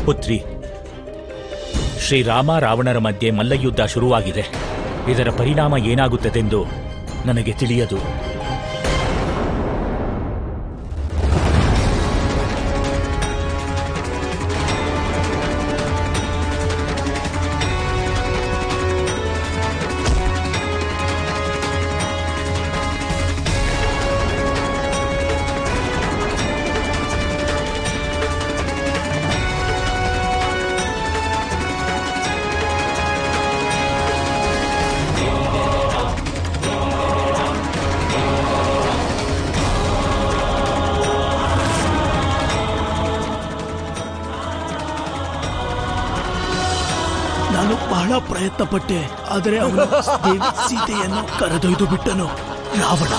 ಪುತ್ರಿ ಶ್ರೀರಾಮ ರಾವಣರ ಮಧ್ಯೆ ಮಲ್ಲಯುದ್ಧ ಶುರುವಾಗಿದೆ ಇದರ ಪರಿಣಾಮ ಏನಾಗುತ್ತದೆಂದು ನನಗೆ ತಿಳಿಯದು ನಾನು ಬಹಳ ಪ್ರಯತ್ನ ಪಟ್ಟೆ ಆದರೆ ಅವನು ದೇವಿ ಸೀತೆಯನ್ನು ಕರೆದೊಯ್ದು ಬಿಟ್ಟನು ರಾವಣ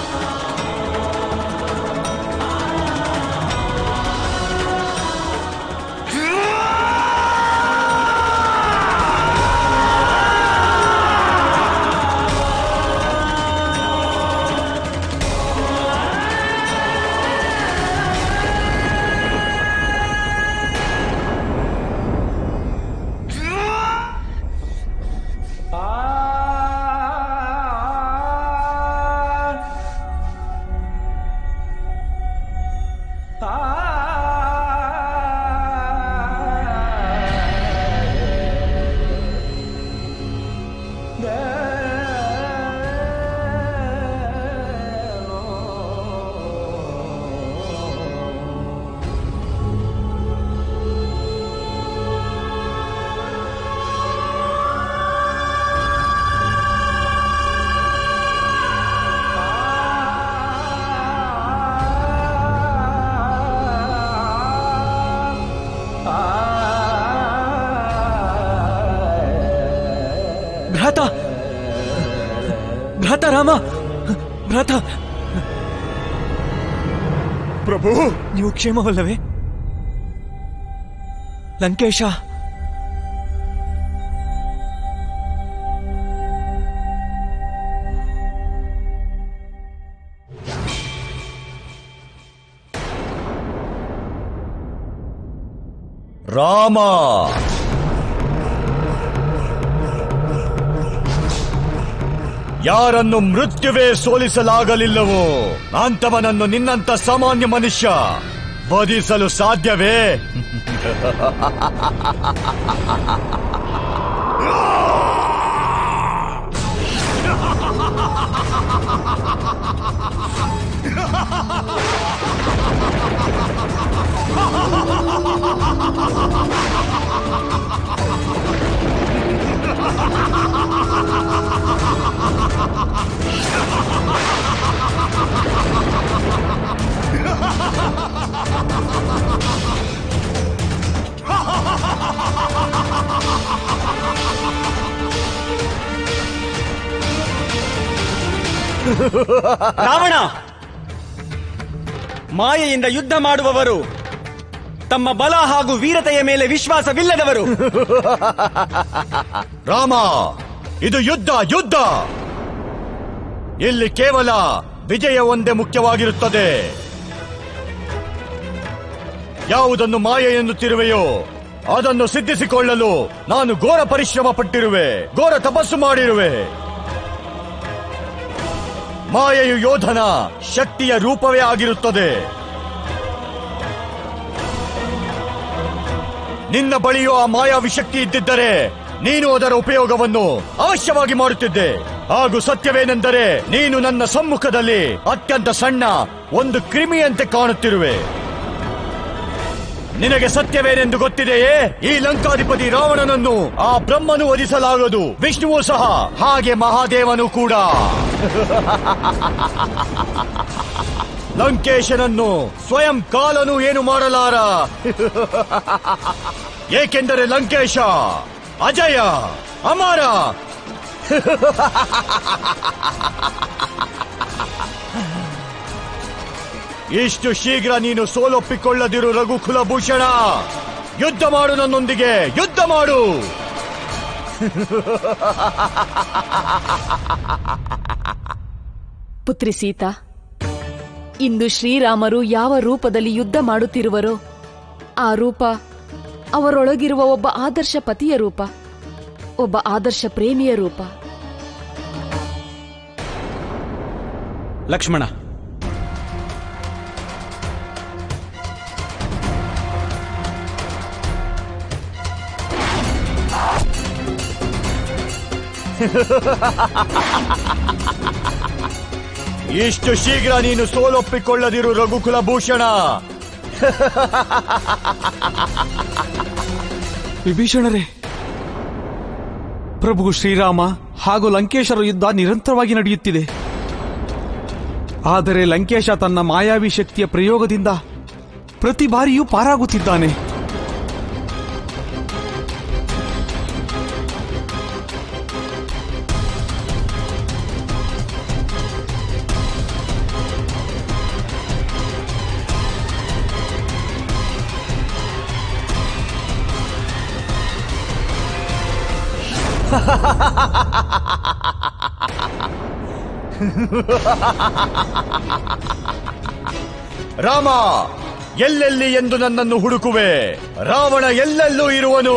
ಭ್ರಾತ ಭ್ರಾತ ರಾಮ ಭ್ರಾತ ಪ್ರಭು ನೀವು ಕ್ಷೇಮವಲ್ಲವೇ ಲಂಕೇಶ ರಾಮ ಯಾರನ್ನು ಮೃತ್ಯುವೇ ಸೋಲಿಸಲಾಗಲಿಲ್ಲವೋ ಅಂತವನನ್ನು ನಿನ್ನಂತ ಸಾಮಾನ್ಯ ಮನುಷ್ಯ ವಧಿಸಲು ಸಾಧ್ಯವೇ ರಾವಣ ಮಾಯೆಯಿಂದ ಯುದ್ಧ ಮಾಡುವವರು ತಮ್ಮ ಬಲ ಹಾಗೂ ವೀರತೆಯ ಮೇಲೆ ವಿಶ್ವಾಸವಿಲ್ಲದವರು ರಾಮ ಇದು ಯುದ್ಧ ಯುದ್ಧ ಇಲ್ಲಿ ಕೇವಲ ವಿಜಯ ಒಂದೇ ಮುಖ್ಯವಾಗಿರುತ್ತದೆ ಯಾವುದನ್ನು ಮಾಯೆ ಎನ್ನುತ್ತಿರುವೆಯೋ ಅದನ್ನು ಸಿದ್ಧಿಸಿಕೊಳ್ಳಲು ನಾನು ಘೋರ ಪರಿಶ್ರಮ ಪಟ್ಟಿರುವೆ ಘೋರ ತಪಸ್ಸು ಮಾಡಿರುವೆ ಮಾಯೆಯು ಯೋಧನ ಶಕ್ತಿಯ ರೂಪವೇ ಆಗಿರುತ್ತದೆ ನಿನ್ನ ಬಳಿಯೂ ಆ ಮಾಯಾವಿ ಶಕ್ತಿ ಇದ್ದಿದ್ದರೆ ನೀನು ಅದರ ಉಪಯೋಗವನ್ನು ಅವಶ್ಯವಾಗಿ ಮಾಡುತ್ತಿದ್ದೆ ಹಾಗೂ ಸತ್ಯವೇನೆಂದರೆ ನೀನು ನನ್ನ ಸಮ್ಮುಖದಲ್ಲಿ ಅತ್ಯಂತ ಸಣ್ಣ ಒಂದು ಕ್ರಿಮಿಯಂತೆ ಕಾಣುತ್ತಿರುವೆ ನಿನಗೆ ಸತ್ಯವೇನೆಂದು ಗೊತ್ತಿದೆಯೇ ಈ ಲಂಕಾಧಿಪತಿ ರಾವಣನನ್ನು ಆ ಬ್ರಹ್ಮನು ವಧಿಸಲಾಗದು ವಿಷ್ಣುವು ಸಹ ಹಾಗೆ ಮಹಾದೇವನು ಕೂಡ ಲಂಕೇಶನನ್ನು ಸ್ವಯಂ ಕಾಲನು ಏನು ಮಾಡಲಾರ ಏಕೆಂದರೆ ಲಂಕೇಶ ಅಜಯ ಅಮರ ಇಷ್ಟು ಶೀಘ್ರ ನೀನು ಸೋಲೊಪ್ಪಿಕೊಳ್ಳದಿರು ರಘುಕುಲಭೂಷಣ ಯುದ್ಧ ಮಾಡು ನನ್ನೊಂದಿಗೆ ಯುದ್ಧ ಮಾಡು ಪುತ್ರಿ ಸೀತಾ ಇಂದು ಶ್ರೀರಾಮರು ಯಾವ ರೂಪದಲ್ಲಿ ಯುದ್ಧ ಮಾಡುತ್ತಿರುವರೋ ಆ ರೂಪ ಅವರೊಳಗಿರುವ ಒಬ್ಬ ಆದರ್ಶ ಪತಿಯ ರೂಪ ಒಬ್ಬ ಆದರ್ಶ ಪ್ರೇಮಿಯ ರೂಪ ಲಕ್ಷ್ಮಣ ಇಷ್ಟು ಶೀಘ್ರ ನೀನು ಸೋಲೊಪ್ಪಿಕೊಳ್ಳದಿರು ರಘುಕುಲ ಭೂಷಣ ವಿಭೀಷಣರೇ ಪ್ರಭು ಶ್ರೀರಾಮ ಹಾಗೂ ಲಂಕೇಶರ ಯುದ್ಧ ನಿರಂತರವಾಗಿ ನಡೆಯುತ್ತಿದೆ ಆದರೆ ಲಂಕೇಶ ತನ್ನ ಮಾಯಾವಿ ಶಕ್ತಿಯ ಪ್ರಯೋಗದಿಂದ ಪ್ರತಿ ಬಾರಿಯೂ ಪಾರಾಗುತ್ತಿದ್ದಾನೆ ರಾಮ ಎಲ್ಲೆಲ್ಲಿ ಎಂದು ನನ್ನನ್ನು ಹುಡುಕುವೆ ರಾವಣ ಎಲ್ಲೆಲ್ಲೂ ಇರುವನು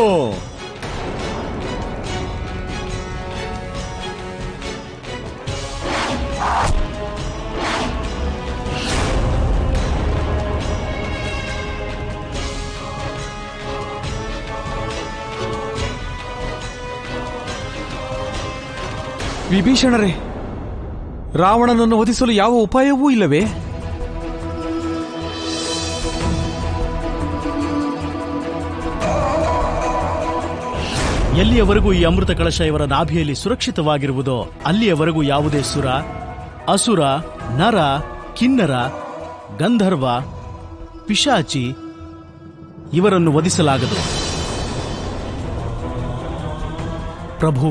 ವಿಭೀಷಣರೇ ರಾವಣನನ್ನು ವಧಿಸಲು ಯಾವ ಉಪಾಯವೂ ಇಲ್ಲವೇ ಎಲ್ಲಿಯವರೆಗೂ ಈ ಅಮೃತ ಕಳಶ ಇವರ ನಾಭಿಯಲ್ಲಿ ಸುರಕ್ಷಿತವಾಗಿರುವುದೋ ಅಲ್ಲಿಯವರೆಗೂ ಯಾವುದೇ ಸುರ ಅಸುರ ನರ ಕಿನ್ನರ ಗಂಧರ್ವ ಪಿಶಾಚಿ ಇವರನ್ನು ವಧಿಸಲಾಗದು ಪ್ರಭು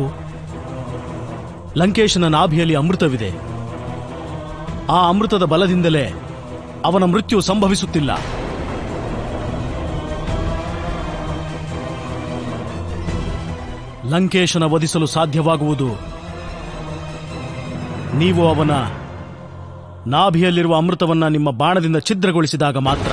ಲಂಕೇಶನ ನಾಭಿಯಲ್ಲಿ ಅಮೃತವಿದೆ ಆ ಅಮೃತದ ಬಲದಿಂದಲೇ ಅವನ ಮೃತ್ಯು ಸಂಭವಿಸುತ್ತಿಲ್ಲ ಲಂಕೇಶನ ವಧಿಸಲು ಸಾಧ್ಯವಾಗುವುದು ನೀವು ಅವನ ನಾಭಿಯಲ್ಲಿರುವ ಅಮೃತವನ್ನ ನಿಮ್ಮ ಬಾಣದಿಂದ ಛಿದ್ರಗೊಳಿಸಿದಾಗ ಮಾತ್ರ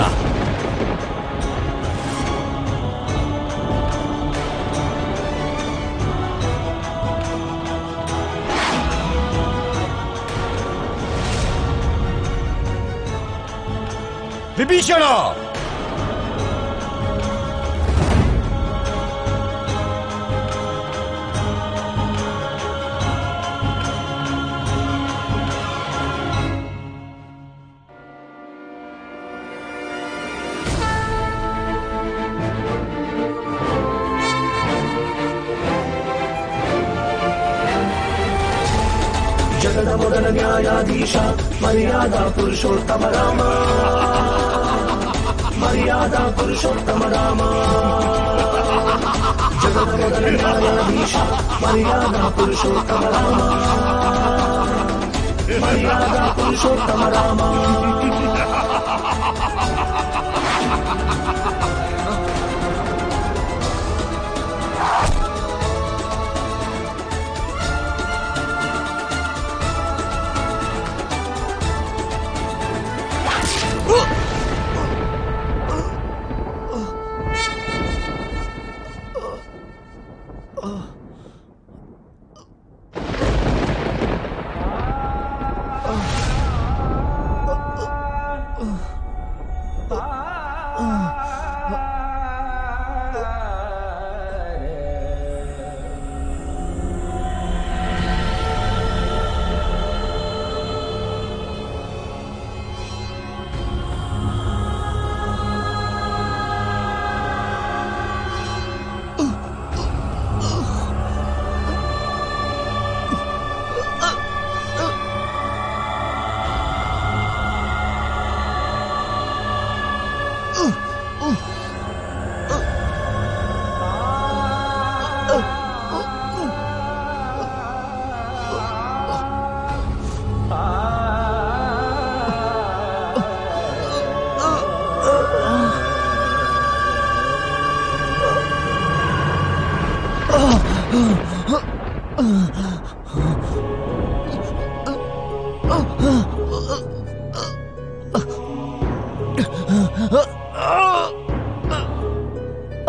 ವಿಭೀಷಣ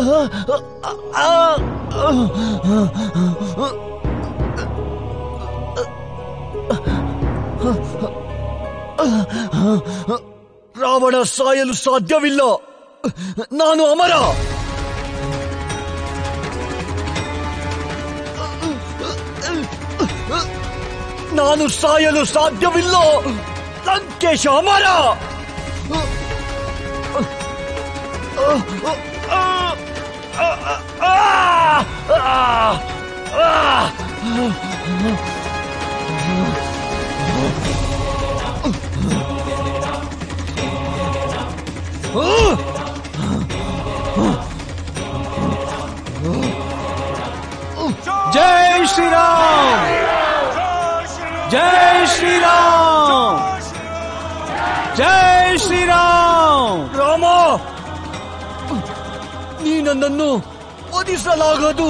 ರಾವಣ ಸಾಯಲು ಸಾಧ್ಯವಿಲ್ಲ ನಾನು ಅಮರ ನಾನು ಸಾಯಲು ಸಾಧ್ಯವಿಲ್ಲ ಲಂಕೇಶ ಅಮರ ಜೈ ಶ್ರೀರಾಮ್ ಜೈ ಶ್ರೀರಾಮ್ ಜೈ ಶ್ರೀರಾಮ್ ರಾಮ ನೀ ನನ್ನನ್ನು ವಧಿಸಲಾಗದು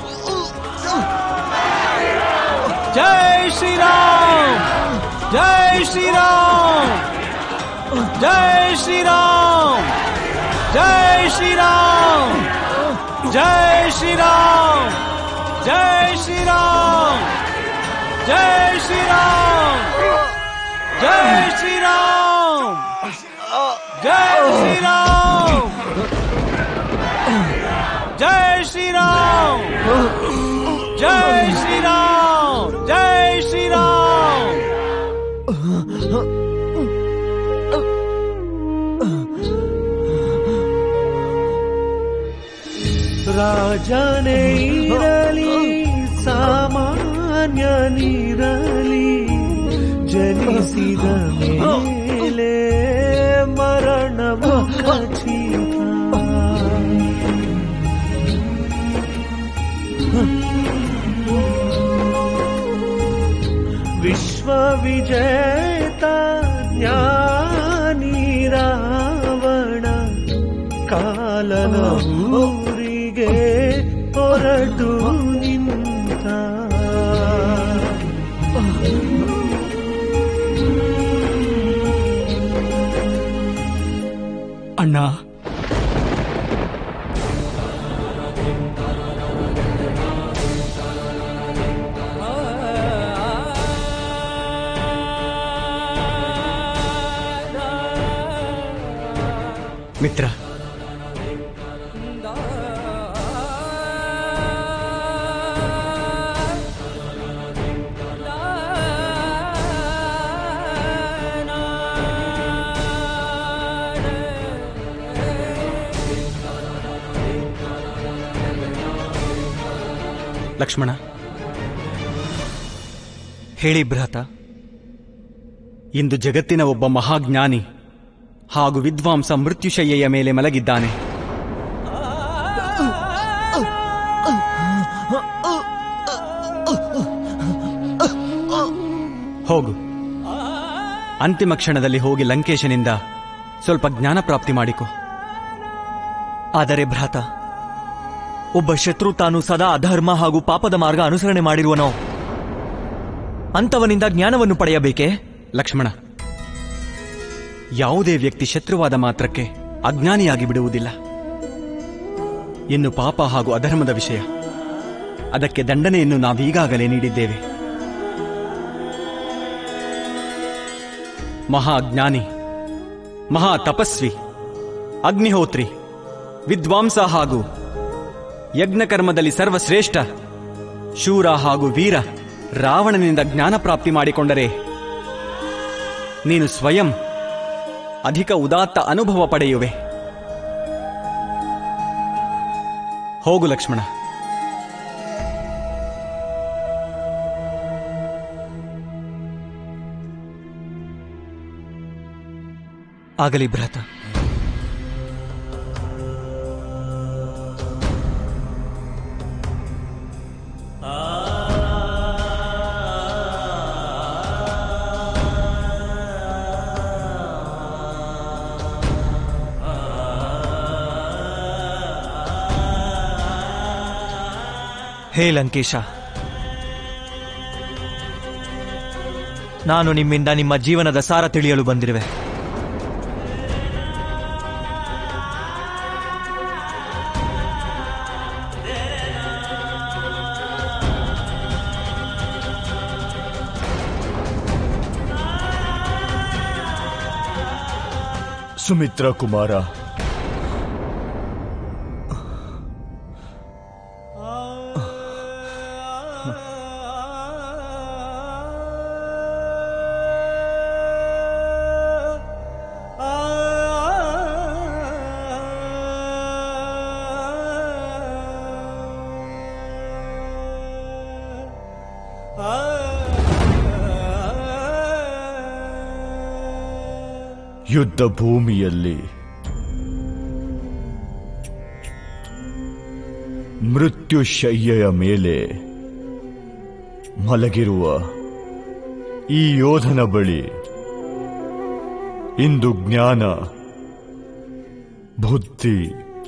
ಜೈ ಶ್ರೀರಾಮ್ ಜೈ ಶ್ರೀರಾಮ್ ಜೈ ಶ್ರೀರಾಮ್ ಜೈ ಶ್ರೀರಾಮ್ ಜೈ ಶ್ರೀರಾಮ್ ಜೈ ಶ್ರೀರಾಮ್ ಜೈ ಶ್ರೀರಾಮ್ ಜೈ ಶ್ರೀರಾಮ್ ಜೈ ಶ್ರೀರಾಮ್ ಜೈ ಶ್ರೀರಾಮ್ ಜೈ ಶ್ರೀರಾಮ್ ಜೈ ಶ್ರೀರಾಮ್ ರಾಜನೇ ಇರಲಿ ಸಾಮಾನ್ಯನಿರಲಿ ಜನಿಸಿದ ಮೇಲೆ ಮರಣ ಖಚಿತ ವಿಶ್ವವಿಜೇತ ಜ್ಞಾನಿ ರಾವಣ ಕಾಲನ ಊರಿಗೆ ಹೊರಟು ನಿಂತ ಅಣ್ಣ ಮಿತ್ರ ಲಕ್ಷ್ಮಣ ಹೇಳಿ ಭ್ರಾತ ಇಂದು ಜಗತ್ತಿನ ಒಬ್ಬ ಮಹಾಜ್ಞಾನಿ ಹಾಗೂ ವಿದ್ವಾಂಸ ಮೃತ್ಯುಶಯ್ಯೆಯ ಮೇಲೆ ಮಲಗಿದ್ದಾನೆ ಹೋಗು ಅಂತಿಮ ಕ್ಷಣದಲ್ಲಿ ಹೋಗಿ ಲಂಕೇಶನಿಂದ ಸ್ವಲ್ಪ ಜ್ಞಾನ ಪ್ರಾಪ್ತಿ ಮಾಡಿಕೊ ಆದರೆ ಭ್ರಾತ ಒಬ್ಬ ಶತ್ರು ತಾನು ಸದಾ ಅಧರ್ಮ ಹಾಗೂ ಪಾಪದ ಮಾರ್ಗ ಅನುಸರಣೆ ಮಾಡಿರುವನೋ ಅಂತವನಿಂದ ಜ್ಞಾನವನ್ನು ಪಡೆಯಬೇಕೇ ಲಕ್ಷ್ಮಣ ಯಾವುದೇ ವ್ಯಕ್ತಿ ಶತ್ರುವಾದ ಮಾತ್ರಕ್ಕೆ ಅಜ್ಞಾನಿಯಾಗಿ ಬಿಡುವುದಿಲ್ಲ ಇನ್ನು ಪಾಪ ಹಾಗೂ ಅಧರ್ಮದ ವಿಷಯ ಅದಕ್ಕೆ ದಂಡನೆಯನ್ನು ನಾವೀಗಾಗಲೇ ನೀಡಿದ್ದೇವೆ ಮಹಾಜ್ಞಾನಿ ಮಹಾ ತಪಸ್ವಿ ಅಗ್ನಿಹೋತ್ರಿ ವಿದ್ವಾಂಸ ಹಾಗೂ ಯಜ್ಞಕರ್ಮದಲ್ಲಿ ಸರ್ವಶ್ರೇಷ್ಠ ಶೂರ ಹಾಗೂ ವೀರ ರಾವಣನಿಂದ ಜ್ಞಾನ ಪ್ರಾಪ್ತಿ ಮಾಡಿಕೊಂಡರೆ ನೀನು ಸ್ವಯಂ ಅಧಿಕ ಉದಾತ್ತ ಅನುಭವ ಪಡೆಯುವೆ ಹೋಗು ಲಕ್ಷ್ಮಣ ಆಗಲಿ ಭ್ರಾತ ಹೇ ಲಂಕೇಶ ನಾನು ನಿಮ್ಮಿಂದ ನಿಮ್ಮ ಜೀವನದ ಸಾರ ತಿಳಿಯಲು ಬಂದಿರುವೆ ಸುಮಿತ್ರ ಕುಮಾರ ಯುದ್ಧ ಭೂಮಿಯಲ್ಲಿ ಮೃತ್ಯು ಶಯ್ಯೆಯ ಮೇಲೆ ಮಲಗಿರುವ ಈ ಯೋಧನ ಬಳಿ ಇಂದು ಜ್ಞಾನ ಬುದ್ಧಿ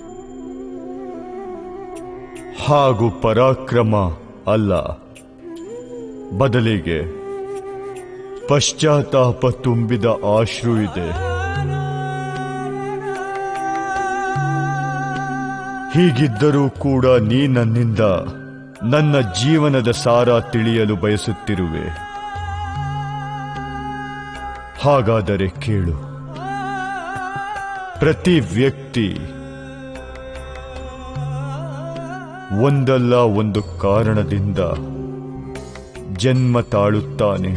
ಹಾಗೂ ಪರಾಕ್ರಮ ಅಲ್ಲ ಬದಲಿಗೆ ಪಶ್ಚಾತ್ತಾಪ ತುಂಬಿದ ಆಶ್ರು ಇದೆ ಹೀಗಿದ್ದರೂ ಕೂಡ ನೀ ನನ್ನಿಂದ ನನ್ನ ಜೀವನದ ಸಾರ ತಿಳಿಯಲು ಬಯಸುತ್ತಿರುವೆ ಹಾಗಾದರೆ ಕೇಳು ಪ್ರತಿ ವ್ಯಕ್ತಿ ಒಂದಲ್ಲ ಒಂದು ಕಾರಣದಿಂದ ಜನ್ಮ ತಾಳುತ್ತಾನೆ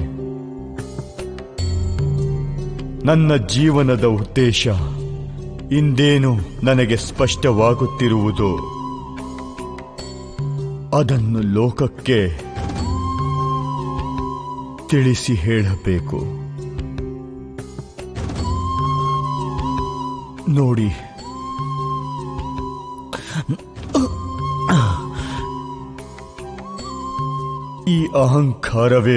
ನನ್ನ ಜೀವನದ ಉದ್ದೇಶ ಇಂದೇನು ನನಗೆ ಸ್ಪಷ್ಟವಾಗುತ್ತಿರುವುದು ಅದನ್ನು ಲೋಕಕ್ಕೆ ತಿಳಿಸಿ ಹೇಳಬೇಕು ನೋಡಿ ಈ ಅಹಂಕಾರವೇ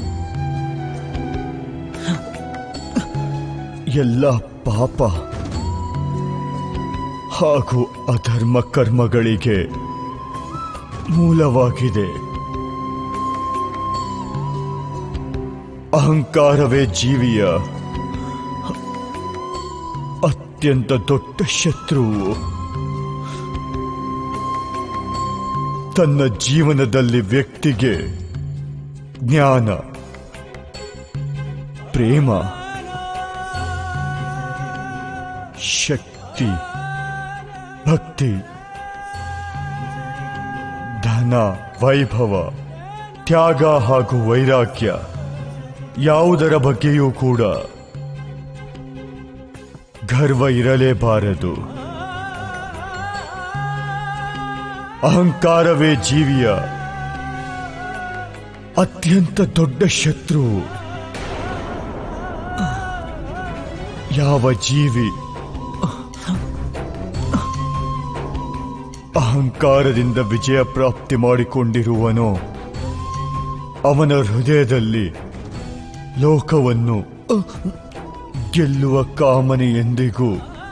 ಎಲ್ಲ ಪಾಪ ಹಾಗೂ ಅಧರ್ಮ ಕರ್ಮಗಳಿಗೆ ಮೂಲವಾಗಿದೆ ಅಹಂಕಾರವೇ ಜೀವಿಯ ಅತ್ಯಂತ ದೊಡ್ಡ ಶತ್ರುವು ತನ್ನ ಜೀವನದಲ್ಲಿ ವ್ಯಕ್ತಿಗೆ ಜ್ಞಾನ ಪ್ರೇಮ ಶಕ್ತಿ ಭಕ್ತಿ ಧನ ವೈಭವ ತ್ಯಾಗ ಹಾಗೂ ವೈರಾಗ್ಯ ಯಾವುದರ ಬಗ್ಗೆಯೂ ಕೂಡ ಗರ್ವ ಇರಲೇಬಾರದು ಅಹಂಕಾರವೇ ಜೀವಿಯ ಅತ್ಯಂತ ದೊಡ್ಡ ಶತ್ರು ಯಾವ ಜೀವಿ ಅಹಂಕಾರದಿಂದ ವಿಜಯ ಪ್ರಾಪ್ತಿ ಮಾಡಿಕೊಂಡಿರುವನೋ ಅವನ ಹೃದಯದಲ್ಲಿ ಲೋಕವನ್ನು ಗೆಲ್ಲುವ ಕಾಮನೆ ಎಂದಿಗೂ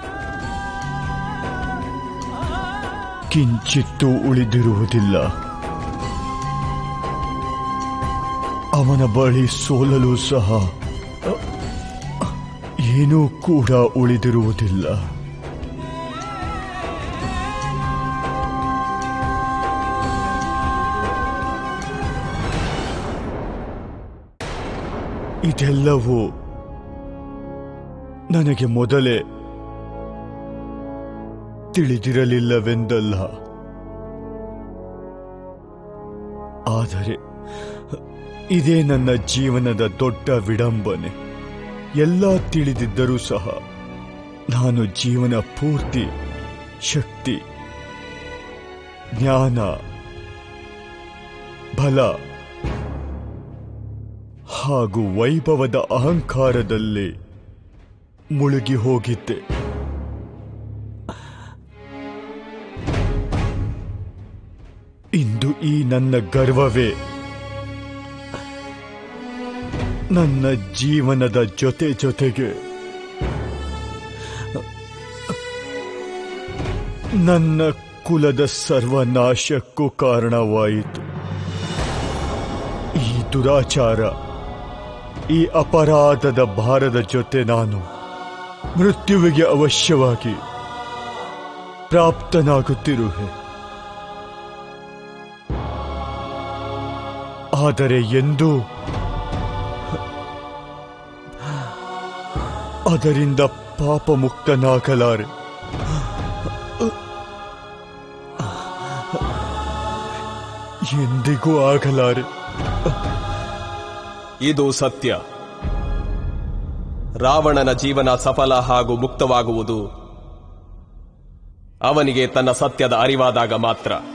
ಕಿಂಚಿತ್ತೂ ಉಳಿದಿರುವುದಿಲ್ಲ ಅವನ ಬಳಿ ಸೋಲಲು ಸಹ ಏನೂ ಕೂಡ ಉಳಿದಿರುವುದಿಲ್ಲ ಇದೆಲ್ಲವೂ ನನಗೆ ಮೊದಲೇ ತಿಳಿದಿರಲಿಲ್ಲವೆಂದಲ್ಲ ಆದರೆ ಇದೇ ನನ್ನ ಜೀವನದ ದೊಡ್ಡ ವಿಡಂಬನೆ ಎಲ್ಲ ತಿಳಿದಿದ್ದರೂ ಸಹ ನಾನು ಜೀವನ ಪೂರ್ತಿ ಶಕ್ತಿ ಜ್ಞಾನ ಬಲ ಹಾಗೂ ವೈಭವದ ಅಹಂಕಾರದಲ್ಲಿ ಮುಳುಗಿ ಹೋಗಿದ್ದೆ ಇಂದು ಈ ನನ್ನ ಗರ್ವವೇ ನನ್ನ ಜೀವನದ ಜೊತೆ ಜೊತೆಗೆ ನನ್ನ ಕುಲದ ಸರ್ವನಾಶಕ್ಕೂ ಕಾರಣವಾಯಿತು ಈ ದುರಾಚಾರ ಈ ಅಪರಾಧದ ಭಾರದ ಜೊತೆ ನಾನು ಮೃತ್ಯುವಿಗೆ ಅವಶ್ಯವಾಗಿ ಪ್ರಾಪ್ತನಾಗುತ್ತಿರುವೆ ಆದರೆ ಎಂದೂ ಅದರಿಂದ ಪಾಪ ಮುಕ್ತನಾಗಲಾರೆ ಎಂದಿಗೂ ಆಗಲಾರೆ ಇದು ಸತ್ಯ ರಾವಣನ ಜೀವನ ಸಫಲ ಹಾಗೂ ಮುಕ್ತವಾಗುವುದು ಅವನಿಗೆ ತನ್ನ ಸತ್ಯದ ಅರಿವಾದಾಗ ಮಾತ್ರ